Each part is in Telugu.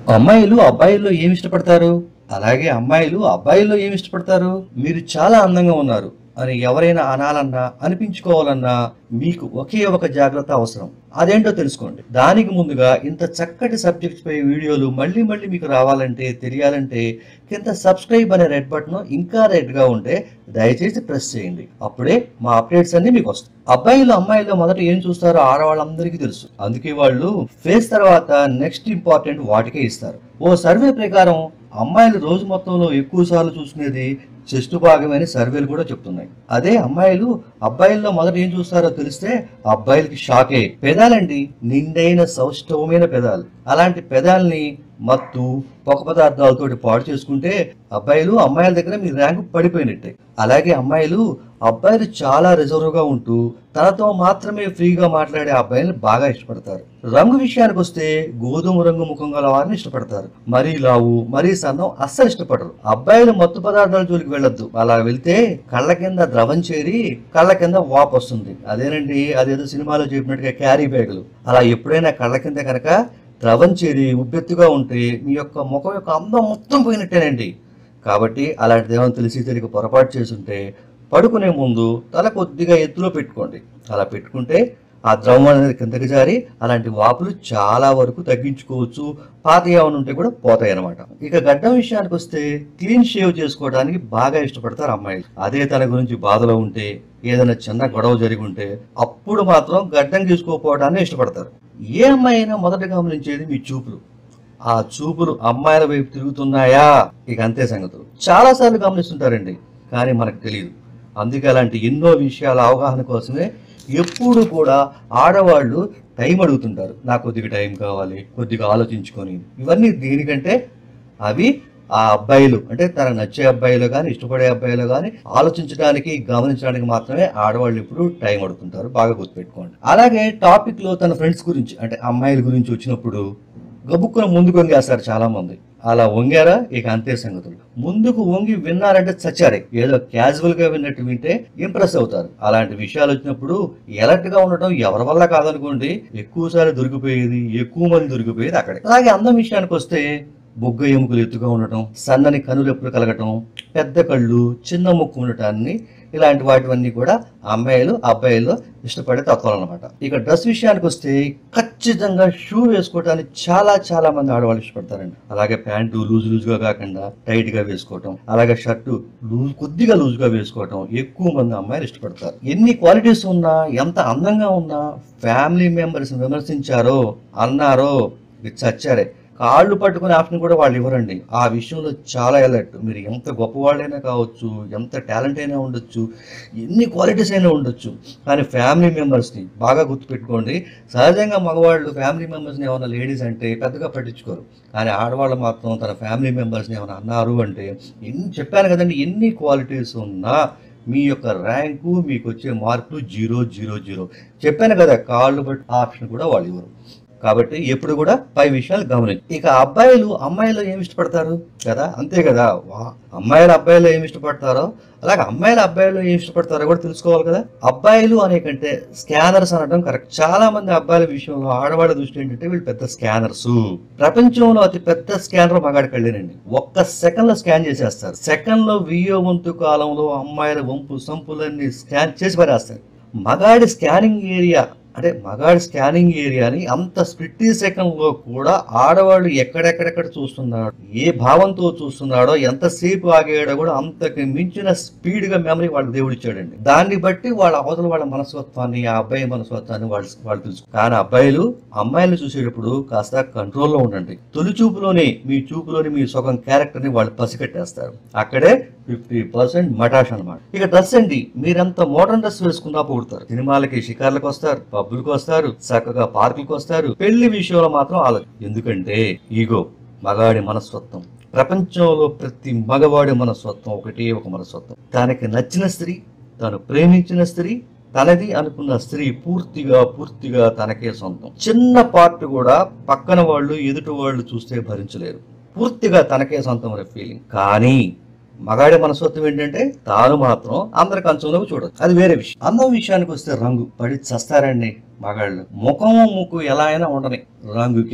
అమ్మాయిలు అబ్బాయిల్లో ఏమి ఇష్టపడతారు అలాగే అమ్మాయిలు అబ్బాయిల్లో ఏమి ఇష్టపడతారు మీరు చాలా అందంగా ఉన్నారు అని ఎవరైనా అనాలన్నా అనిపించుకోవాలన్నా మీకు ఒకే ఒక జాగ్రత్త అవసరం అదేంటో తెలుసుకోండి దానికి ముందుగా ఇంత చక్కటి సబ్జెక్ట్స్ పై వీడియోలు మళ్ళీ మళ్ళీ మీకు రావాలంటే తెలియాలంటే కింద సబ్స్క్రైబ్ అనే రెడ్ బటన్ ఇంకా రెడ్ గా ఉంటే దయచేసి ప్రెస్ చేయండి అప్పుడే మా అప్డేట్స్ అన్ని మీకు వస్తాయి అబ్బాయిలు అమ్మాయిలు మొదట ఏం చూస్తారో ఆడవాళ్ళందరికీ తెలుసు అందుకే వాళ్ళు ఫేస్ తర్వాత నెక్స్ట్ ఇంపార్టెంట్ వాటికే ఇస్తారు ఓ సర్వే ప్రకారం అమ్మాయిలు రోజు మొత్తంలో ఎక్కువ సార్లు చూసుకునేది చెస్ట్ భాగమని సర్వేలు కూడా చెప్తున్నాయి అదే అమ్మాయిలు అబ్బాయిల్లో మొదట ఏం చూస్తారో తెలిస్తే అబ్బాయిలకి షాకే పెదాలండి నిండైన సౌష్ఠవమైన పెదాలు అలాంటి పెదాల్ని మత్తు పొగ పదార్థాలతోటి పాడు చేసుకుంటే అబ్బాయిలు అమ్మాయిల దగ్గర మీ ర్యాంకు పడిపోయినట్టే అలాగే అమ్మాయిలు అబ్బాయిలు చాలా రిజర్వ్ గా ఉంటూ తనతో మాత్రమే ఫ్రీగా మాట్లాడే అబ్బాయిలు బాగా ఇష్టపడతారు రంగు విషయానికి వస్తే గోధుమ రంగు ముఖం గల వారిని ఇష్టపడతారు మరీ లావు మరీ సన్నం అస్సలు ఇష్టపడరు అబ్బాయిలు మత్తు పదార్థాల జోలికి వెళ్ళొద్దు అలా వెళ్తే కళ్ళ కింద ద్రవం చేరి కళ్ళ కింద వాపు వస్తుంది అదేనండి అదేదో సినిమాలో చెప్పినట్టుగా క్యారీ బ్యాగులు అలా ఎప్పుడైనా కళ్ళ కింద కనుక ద్రవం చేరి ఉబ్బెత్తుగా ఉంటే మీ యొక్క ముఖం యొక్క అందం మొత్తం పోయినట్టేనండి కాబట్టి అలాంటిది ఏమైనా తెలిసి తెలియక పొరపాటు చేసుంటే పడుకునే ముందు తల కొద్దిగా ఎత్తులో పెట్టుకోండి అలా పెట్టుకుంటే ఆ ద్రవం అనేది కిందకి జారి అలాంటి వాపులు చాలా వరకు తగ్గించుకోవచ్చు పాత ఏమైనా ఉంటే కూడా పోతాయి అన్నమాట ఇక గడ్డం విషయానికి వస్తే క్లీన్ షేవ్ చేసుకోవడానికి బాగా ఇష్టపడతారు అమ్మాయిలు అదే తన గురించి బాధలో ఉంటే ఏదైనా చిన్న గొడవ జరిగి ఉంటే అప్పుడు మాత్రం గడ్డం గీసుకోకపోవడాన్ని ఇష్టపడతారు ఏ అమ్మాయి అయినా మొదట గమనించేది మీ చూపులు ఆ చూపులు అమ్మాయిల వైపు తిరుగుతున్నాయా ఇక అంతే సంగతులు చాలా సార్లు గమనిస్తుంటారండి కానీ మనకు తెలియదు అందుకే అలాంటి ఎన్నో విషయాల అవగాహన కోసమే ఎప్పుడు కూడా ఆడవాళ్ళు టైం అడుగుతుంటారు నాకు కొద్దిగా టైం కావాలి కొద్దిగా ఆలోచించుకొని ఇవన్నీ దేనికంటే అవి ఆ అబ్బాయిలు అంటే తన నచ్చే అబ్బాయిలు కానీ ఇష్టపడే అబ్బాయిలు కానీ ఆలోచించడానికి గమనించడానికి మాత్రమే ఆడవాళ్ళు ఇప్పుడు టైం అడుగుతుంటారు బాగా గుర్తుపెట్టుకోండి అలాగే టాపిక్ లో తన ఫ్రెండ్స్ గురించి అంటే అమ్మాయిల గురించి వచ్చినప్పుడు గబుక్కున ముందుకు వంగేస్తారు చాలా మంది అలా వంగారా ఇక అంతే సంగతులు ముందుకు వంగి విన్నారంటే చచ్చారే ఏదో క్యాజువల్ గా విన్నట్టు వింటే ఇంప్రెస్ అవుతారు అలాంటి విషయాలు వచ్చినప్పుడు ఎలర్ట్ గా ఉండటం ఎవరి వల్ల కాదనుకోండి ఎక్కువసారి దొరికిపోయేది ఎక్కువ మంది దొరికిపోయేది అక్కడే అలాగే అందం విషయానికి వస్తే బొగ్గ ఎముకలు ఎత్తుగా ఉండటం సన్నని కనులెప్పులు కలగటం పెద్ద కళ్ళు చిన్న ముక్కు ఉండటాన్ని ఇలాంటి వాటివన్నీ కూడా అమ్మాయిలు అబ్బాయిలు ఇష్టపడే తత్వాలు అనమాట ఇక డ్రెస్ విషయానికి వస్తే ఖచ్చితంగా షూ వేసుకోవడానికి చాలా చాలా మంది ఆడవాళ్ళు ఇష్టపడతారండి అలాగే ప్యాంటు లూజ్ లూజ్ గా కాకుండా టైట్ గా వేసుకోవటం అలాగే షర్టు లూజ్ కొద్దిగా లూజ్ గా వేసుకోవటం ఎక్కువ మంది అమ్మాయిలు ఇష్టపడతారు ఎన్ని క్వాలిటీస్ ఉన్నా ఎంత అందంగా ఉన్నా ఫ్యామిలీ మెంబర్స్ విమర్శించారో అన్నారో ఇది చచ్చారే కాళ్ళు పట్టుకునే ఆప్షన్ కూడా వాళ్ళు ఇవ్వరండి ఆ విషయంలో చాలా అలర్ట్ మీరు ఎంత గొప్పవాళ్ళైనా కావచ్చు ఎంత టాలెంట్ అయినా ఉండొచ్చు ఎన్ని క్వాలిటీస్ అయినా ఉండొచ్చు కానీ ఫ్యామిలీ మెంబర్స్ని బాగా గుర్తుపెట్టుకోండి సహజంగా మగవాళ్ళు ఫ్యామిలీ మెంబర్స్ని ఏమైనా లేడీస్ అంటే పెద్దగా పట్టించుకోరు కానీ ఆడవాళ్ళు మాత్రం తన ఫ్యామిలీ మెంబర్స్ని ఏమైనా అన్నారు అంటే ఎన్ని చెప్పాను కదండి ఎన్ని క్వాలిటీస్ ఉన్నా మీ యొక్క ర్యాంకు మీకు వచ్చే మార్కులు జీరో జీరో జీరో చెప్పాను కదా కాళ్ళు బట్టి ఆప్షన్ కూడా వాళ్ళు ఇవ్వరు కాబట్టి ఎప్పుడు కూడా పై విషయాలు గమనించు ఇక అబ్బాయిలు అమ్మాయిలు ఏమి ఇష్టపడతారు కదా అంతే కదా వా అమ్మాయిలు అబ్బాయిలు ఏమి ఇష్టపడతారో అలాగే అమ్మాయిలు అబ్బాయిలు ఏమి ఇష్టపడతారో కూడా తెలుసుకోవాలి కదా అబ్బాయిలు అనే కంటే స్కానర్స్ అనడం కరెక్ట్ చాలా మంది అబ్బాయిల విషయంలో ఆడవాళ్ళ దృష్టి ఏంటంటే వీళ్ళు పెద్ద స్కానర్స్ ప్రపంచంలో అతి పెద్ద స్కానర్ మగాడి కళ్ళేనండి ఒక్క సెకండ్ లో స్కాన్ చేసేస్తారు సెకండ్ లో వెయ్యో వంతు కాలంలో అమ్మాయిల వంపు సంపులన్నీ స్కాన్ చేసి పడేస్తారు మగాడి స్కానింగ్ ఏరియా అంటే మగాడి స్కానింగ్ ఏరియాని అంత స్ప్లిట్టి సెకండ్ లో కూడా ఆడవాళ్ళు ఎక్కడెక్కడెక్కడ చూస్తున్నాడు ఏ భావంతో చూస్తున్నాడో ఎంతసేపు ఆగాడో కూడా అంతకు మించిన స్పీడ్ గా మెమరీ వాళ్ళకి దేవుడు ఇచ్చాడండి దాన్ని బట్టి వాళ్ళ అవతల వాళ్ళ మనస్తత్వాన్ని ఆ అబ్బాయి మనస్తత్వాన్ని వాళ్ళు వాళ్ళు తెలుసు కానీ అబ్బాయిలు అమ్మాయిలు చూసేటప్పుడు కాస్త కంట్రోల్లో ఉండండి తొలి చూపులోనే మీ చూపులోని మీ సొగం క్యారెక్టర్ ని వాళ్ళు పసిగట్టేస్తారు అక్కడే ఫిఫ్టీ పర్సెంట్ మటాష్ అనమాట ఇక డ్రెస్ అండి మీరంత మోడర్న్ డ్రెస్ వేసుకున్నా పోడతారు సినిమాలకి షికార్లకు వస్తారు పబ్బులకు వస్తారు చక్కగా పార్కులకు వస్తారు పెళ్లి విషయంలో మాత్రం ఆలోచన ఎందుకంటే ఈగో మగాడి మనస్తత్వం ప్రపంచంలో ప్రతి మగవాడి మనస్తత్వం ఒకటే ఒక మనస్తత్వం తనకి నచ్చిన స్త్రీ తను ప్రేమించిన స్త్రీ తనది అనుకున్న స్త్రీ పూర్తిగా పూర్తిగా తనకే సొంతం చిన్న పార్ట్ కూడా పక్కన వాళ్ళు ఎదుటి వాళ్ళు చూస్తే భరించలేరు పూర్తిగా తనకే సొంతం అనే ఫీలింగ్ కానీ మగాడి మనస్తత్వం ఏంటంటే తాను మాత్రం అందరి కంచంలోకి చూడదు అది వేరే విషయం అందం విషయానికి వస్తే రంగు పడి చస్తారండి మగాళ్ళు ముఖము ముక్కు ఎలా అయినా ఉండని రంగుకే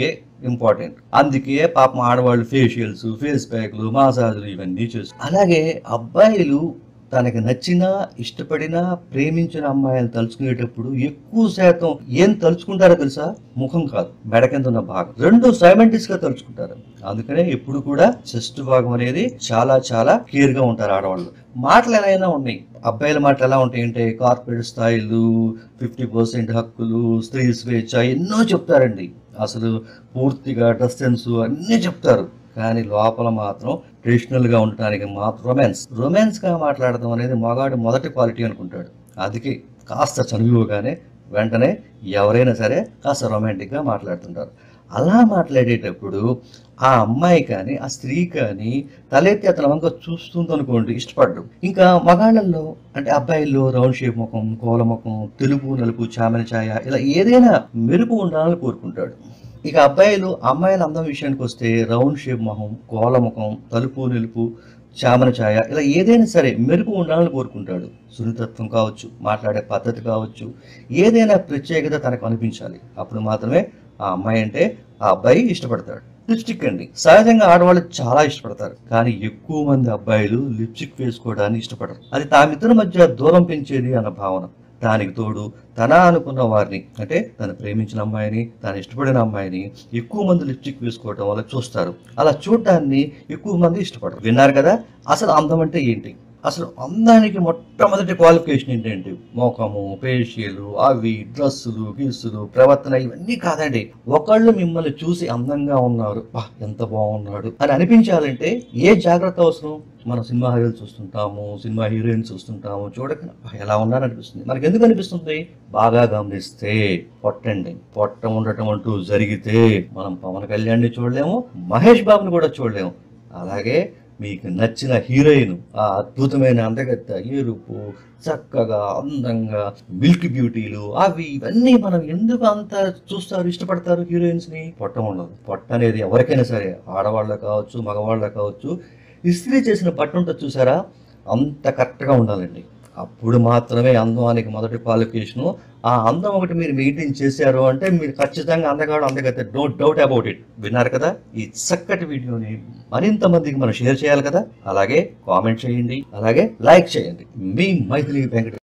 ఇంపార్టెంట్ అందుకే పాపం ఆడవాళ్ళు ఫేషియల్స్ ఫేస్ ప్యాక్లు మసాజులు ఇవన్నీ చేస్తారు అలాగే అబ్బాయిలు తనకి నచ్చిన ఇష్టపడిన ప్రేమించిన అమ్మాయిని తలుచుకునేటప్పుడు ఎక్కువ శాతం ఏం తలుచుకుంటారో తెలుసా ముఖం కాదు మెడ కింద ఉన్న భాగం రెండు సైమెంటిస్ గా తలుచుకుంటారు అందుకనే ఎప్పుడు కూడా చెస్ట్ భాగం అనేది చాలా చాలా కేర్ గా ఉంటారు ఆడవాళ్ళు మాటలు ఎలా అయినా ఉన్నాయి అబ్బాయిల మాటలు ఎలా ఉంటాయి అంటే కార్పొరేట్ స్థాయిలు ఫిఫ్టీ పర్సెంట్ హక్కులు స్త్రీ స్వేచ్ఛ ఎన్నో చెప్తారండి అసలు పూర్తిగా డ్రెస్ సెన్స్ అన్నీ చెప్తారు కానీ లోపల మాత్రం ట్రెడిషనల్ గా ఉండటానికి మాత్రం రొమాన్స్ రొమాన్స్ గా మాట్లాడటం అనేది మగాడు మొదటి క్వాలిటీ అనుకుంటాడు అందుకే కాస్త చనువుగానే వెంటనే ఎవరైనా సరే కాస్త రొమాంటిక్ గా మాట్లాడుతుంటారు అలా మాట్లాడేటప్పుడు ఆ అమ్మాయి కానీ ఆ స్త్రీ కానీ తలెత్తి అతని వంక చూస్తుంది అనుకోండి ఇష్టపడ్డు ఇంకా మగాళ్ళల్లో అంటే అబ్బాయిల్లో రౌండ్ షేప్ ముఖం కోల ముఖం తెలుపు నలుపు చామన ఛాయ ఇలా ఏదైనా మెరుపు ఉండాలని కోరుకుంటాడు ఇక అబ్బాయిలు అమ్మాయిల అందం విషయానికి వస్తే రౌండ్ షేప్ మొహం కోల ముఖం తలుపు నిలుపు చామన ఛాయ ఇలా ఏదైనా సరే మెరుపు ఉండాలని కోరుకుంటాడు సున్నితత్వం కావచ్చు మాట్లాడే పద్ధతి కావచ్చు ఏదైనా ప్రత్యేకత తనకు అనిపించాలి అప్పుడు మాత్రమే ఆ అమ్మాయి అంటే ఆ అబ్బాయి ఇష్టపడతాడు లిప్స్టిక్ అండి సహజంగా ఆడవాళ్ళు చాలా ఇష్టపడతారు కానీ ఎక్కువ మంది అబ్బాయిలు లిప్స్టిక్ వేసుకోవడాన్ని ఇష్టపడరు అది తామిద్దరి మధ్య దూరం పెంచేది అన్న భావన దానికి తోడు తన అనుకున్న వారిని అంటే తను ప్రేమించిన అమ్మాయిని తను ఇష్టపడిన అమ్మాయిని ఎక్కువ మంది లిప్స్టిక్ వేసుకోవడం వల్ల చూస్తారు అలా చూడటాన్ని ఎక్కువ మంది ఇష్టపడరు విన్నారు కదా అసలు అందం అంటే ఏంటి అసలు అందానికి మొట్టమొదటి క్వాలిఫికేషన్ ఏంటంటే మోకము ఫేషియల్ అవి డ్రెస్సులు గీసులు ప్రవర్తన ఇవన్నీ కాదండి ఒకళ్ళు మిమ్మల్ని చూసి అందంగా ఉన్నారు బా ఎంత బాగున్నాడు అని అనిపించాలంటే ఏ జాగ్రత్త అవసరం మనం సినిమా హీరోలు చూస్తుంటాము సినిమా హీరోయిన్ చూస్తుంటాము చూడక "బా, ఎలా ఉన్నారని అనిపిస్తుంది మనకి ఎందుకు అనిపిస్తుంది బాగా గమనిస్తే పొట్టండి పొట్ట ఉండటం అంటూ జరిగితే మనం పవన్ కళ్యాణ్ని చూడలేము మహేష్ బాబుని కూడా చూడలేము అలాగే మీకు నచ్చిన హీరోయిన్ ఆ అద్భుతమైన అందగత్త ఎరుపు చక్కగా అందంగా మిల్క్ బ్యూటీలు అవి ఇవన్నీ మనం ఎందుకు అంత చూస్తారు ఇష్టపడతారు హీరోయిన్స్ ని పొట్ట ఉండదు పొట్ట అనేది ఎవరికైనా సరే ఆడవాళ్ళ కావచ్చు మగవాళ్ళ కావచ్చు ఇస్త్రీ చేసిన పట్టు ఉంటుంది చూసారా అంత కరెక్ట్గా ఉండాలండి అప్పుడు మాత్రమే అందానికి మొదటి క్వాలిఫికేషను ఆ అందం ఒకటి మీరు మెయింటైన్ చేశారు అంటే మీరు ఖచ్చితంగా అందగాడు అందగతే నో డౌట్ అబౌట్ ఇట్ విన్నారు కదా ఈ చక్కటి వీడియోని మరింత మందికి మనం షేర్ చేయాలి కదా అలాగే కామెంట్ చేయండి అలాగే లైక్ చేయండి మీ మైథిలి వెంకట